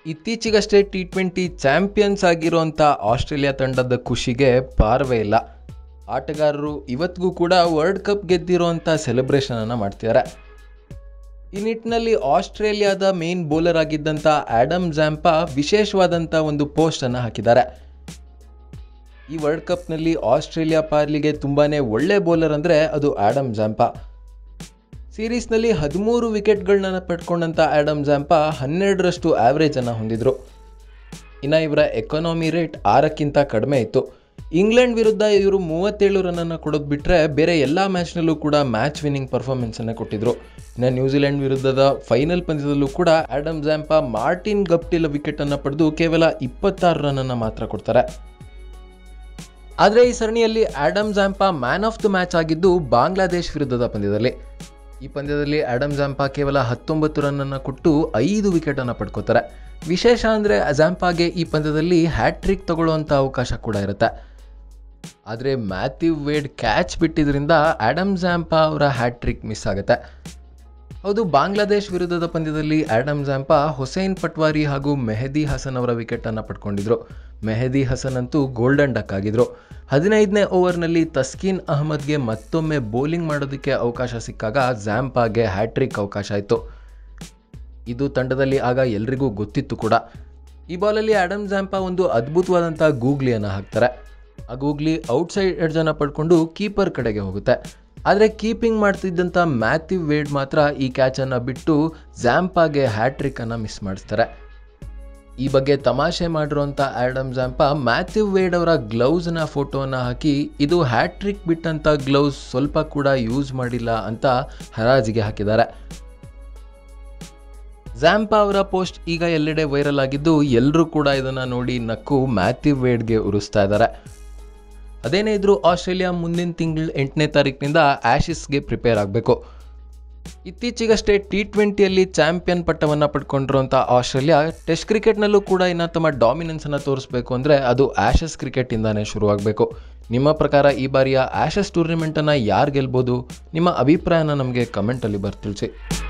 ಇತ್ತೀಚೆಗಷ್ಟೇ T twenty champions ಆಗಿರುವಂಥ Australia ತಂಡದ ಖುಷಿಗೆ ಪಾರವೇ ಇಲ್ಲ ಆಟಗಾರರು ಇವತ್ತಿಗೂ ಕೂಡ ವರ್ಲ್ಡ್ ಕಪ್ ಗೆದ್ದಿರುವಂಥ ಸೆಲೆಬ್ರೇಷನನ್ನು ಮಾಡ್ತಿದ್ದಾರೆ ಈ ನಿಟ್ಟಿನಲ್ಲಿ ಆಸ್ಟ್ರೇಲಿಯಾದ ಮೇನ್ ಬೌಲರ್ ಆಗಿದ್ದಂಥ ಆಡಮ್ ಜಾಂಪಾ ವಿಶೇಷವಾದಂಥ ಒಂದು ಪೋಸ್ಟನ್ನು ಹಾಕಿದ್ದಾರೆ ಈ ವರ್ಲ್ಡ್ ಕಪ್ನಲ್ಲಿ ಆಸ್ಟ್ರೇಲಿಯಾ ಪಾರ್ಲಿಗೆ ತುಂಬಾ ಒಳ್ಳೆ ಬೌಲರ್ ಅಂದರೆ ಅದು ಆಡಮ್ ಜಾಂಪಾ ಸೀರೀಸ್ನಲ್ಲಿ ಹದಿಮೂರು ವಿಕೆಟ್ಗಳನ್ನ ಪಡ್ಕೊಂಡಂಥ ಆಡಮ್ ಜಾಂಪಾ ಹನ್ನೆರಡರಷ್ಟು ಆ್ಯಾವ್ರೇಜನ್ನು ಹೊಂದಿದ್ರು ಇನ್ನು ಇವರ ಎಕಾನಮಿ ರೇಟ್ ಆರಕ್ಕಿಂತ ಕಡಿಮೆ ಇತ್ತು ಇಂಗ್ಲೆಂಡ್ ವಿರುದ್ಧ ಇವರು ಮೂವತ್ತೇಳು ರನ್ನನ್ನು ಕೊಡೋದು ಬಿಟ್ಟರೆ ಬೇರೆ ಎಲ್ಲ ಮ್ಯಾಚ್ನಲ್ಲೂ ಕೂಡ ಮ್ಯಾಚ್ ವಿನ್ನಿಂಗ್ ಪರ್ಫಾರ್ಮೆನ್ಸನ್ನು ಕೊಟ್ಟಿದ್ರು ಇನ್ನು ನ್ಯೂಜಿಲೆಂಡ್ ವಿರುದ್ಧದ ಫೈನಲ್ ಪಂದ್ಯದಲ್ಲೂ ಕೂಡ ಆಡಮ್ ಜಾಂಪಾ ಮಾರ್ಟಿನ್ ಗಪ್ಟಿಲ್ ವಿಕೆಟನ್ನು ಪಡೆದು ಕೇವಲ ಇಪ್ಪತ್ತಾರು ರನ್ನನ್ನು ಮಾತ್ರ ಕೊಡ್ತಾರೆ ಆದರೆ ಈ ಸರಣಿಯಲ್ಲಿ Adam Zampa man of the match ಆಗಿದ್ದು ಬಾಂಗ್ಲಾದೇಶ್ ವಿರುದ್ಧದ ಪಂದ್ಯದಲ್ಲಿ ಈ ಪಂದ್ಯದಲ್ಲಿ ಆಡಮ್ ಜಾಂಪಾ ಕೇವಲ ಹತ್ತೊಂಬತ್ತು ರನ್ನನ್ನು ಕೊಟ್ಟು ಐದು ವಿಕೆಟನ್ನು ಪಡ್ಕೋತಾರೆ ವಿಶೇಷ ಅಂದರೆ ಜಾಂಪಾಗೆ ಈ ಪಂದ್ಯದಲ್ಲಿ ಹ್ಯಾಟ್ರಿಕ್ ತಗೊಳ್ಳುವಂಥ ಅವಕಾಶ ಕೂಡ ಇರುತ್ತೆ ಆದರೆ ಮ್ಯಾಥ್ಯೂ ವೇಡ್ ಕ್ಯಾಚ್ ಬಿಟ್ಟಿದ್ರಿಂದ ಆಡಮ್ ಜಾಂಪಾ ಅವರ ಹ್ಯಾಟ್ರಿಕ್ ಮಿಸ್ ಆಗುತ್ತೆ ಹೌದು ಬಾಂಗ್ಲಾದೇಶ್ ವಿರುದ್ಧದ ಪಂದ್ಯದಲ್ಲಿ ಆಡಮ್ ಜಾಂಪಾ ಹುಸೈನ್ ಪಟ್ವಾರಿ ಹಾಗೂ ಮೆಹದಿ ಹಸನ್ ಅವರ ವಿಕೆಟನ್ನು ಪಡ್ಕೊಂಡಿದ್ರು ಮೆಹದಿ ಹಸನ್ ಅಂತೂ ಗೋಲ್ಡನ್ ಡಕ್ ಆಗಿದ್ರು ಹದಿನೈದನೇ ಓವರ್ನಲ್ಲಿ ತಸ್ಕೀನ್ ಅಹ್ಮದ್ಗೆ ಮತ್ತೊಮ್ಮೆ ಬೌಲಿಂಗ್ ಮಾಡೋದಕ್ಕೆ ಅವಕಾಶ ಸಿಕ್ಕಾಗ ಜಾಂಪಾಗೆ ಹ್ಯಾಟ್ರಿಕ್ ಅವಕಾಶ ಆಯಿತು ಇದು ತಂಡದಲ್ಲಿ ಆಗ ಎಲ್ರಿಗೂ ಗೊತ್ತಿತ್ತು ಕೂಡ ಈ ಬಾಲಲ್ಲಿ ಆಡಮ್ ಜಾಂಪಾ ಒಂದು ಅದ್ಭುತವಾದಂಥ ಗೂಗ್ಲಿಯನ್ನು ಹಾಕ್ತಾರೆ ಆ ಗೂಗ್ಲಿ ಔಟ್ಸೈಡ್ ಎಡ್ಜನ್ನು ಪಡ್ಕೊಂಡು ಕೀಪರ್ ಕಡೆಗೆ ಹೋಗುತ್ತೆ ಆದರೆ ಕೀಪಿಂಗ್ ಮಾಡ್ತಿದ್ದಂಥ ಮ್ಯಾಥ್ಯೂ ವೇಡ್ ಮಾತ್ರ ಈ ಕ್ಯಾಚನ್ನು ಬಿಟ್ಟು ಜಾಂಪಾಗೆ ಹ್ಯಾಟ್ರಿಕ್ಕನ್ನು ಮಿಸ್ ಮಾಡಿಸ್ತಾರೆ ಈ ಬಗ್ಗೆ ತಮಾಷೆ ಮಾಡಿರುವಂಥ ಆಡಮ್ ಜಾಂಪಾ ಮ್ಯಾಥ್ಯೂ ವೇಡ್ ಅವರ ಗ್ಲೌಸ್ನ ಫೋಟೋವನ್ನು ಹಾಕಿ ಇದು ಹ್ಯಾಟ್ರಿಕ್ ಬಿಟ್ಟಂಥ ಗ್ಲೌಸ್ ಸ್ವಲ್ಪ ಕೂಡ ಯೂಸ್ ಮಾಡಿಲ್ಲ ಅಂತ ಹರಾಜಿಗೆ ಹಾಕಿದ್ದಾರೆ ಜಾಂಪಾ ಅವರ ಪೋಸ್ಟ್ ಈಗ ಎಲ್ಲೆಡೆ ವೈರಲ್ ಆಗಿದ್ದು ಎಲ್ಲರೂ ಕೂಡ ಇದನ್ನು ನೋಡಿ ನಕ್ಕು ಮ್ಯಾಥ್ಯೂ ವೇಡ್ಗೆ ಉರಿಸ್ತಾ ಇದ್ದಾರೆ ಅದೇನೇ ಇದ್ರೂ ಆಸ್ಟ್ರೇಲಿಯಾ ಮುಂದಿನ ತಿಂಗಳು ಎಂಟನೇ ತಾರೀಕಿನಿಂದ ಆ್ಯಶಿಸ್ಗೆ ಪ್ರಿಪೇರ್ ಆಗಬೇಕು ಇತ್ತೀಚೆಗಷ್ಟೇ ಟಿ ಟ್ವೆಂಟಿಯಲ್ಲಿ ಚಾಂಪಿಯನ್ ಪಟ್ಟವನ್ನು ಪಡ್ಕೊಂಡಿರುವಂಥ ಆಸ್ಟ್ರೇಲಿಯಾ ಟೆಸ್ಟ್ ಕ್ರಿಕೆಟ್ನಲ್ಲೂ ಕೂಡ ಇನ್ನು ತಮ್ಮ ಡಾಮಿನೆನ್ಸನ್ನು ತೋರಿಸಬೇಕು ಅಂದರೆ ಅದು ಆ್ಯಶಸ್ ಕ್ರಿಕೆಟಿಂದಾನೇ ಶುರುವಾಗಬೇಕು ನಿಮ್ಮ ಪ್ರಕಾರ ಈ ಬಾರಿಯ ಆ್ಯಶಸ್ ಟೂರ್ನಿಮೆಂಟನ್ನು ಯಾರು ಗೆಲ್ಬೋದು ನಿಮ್ಮ ಅಭಿಪ್ರಾಯನ ನಮಗೆ ಕಮೆಂಟಲ್ಲಿ ಬರ್ತಿಳ್ಸಿ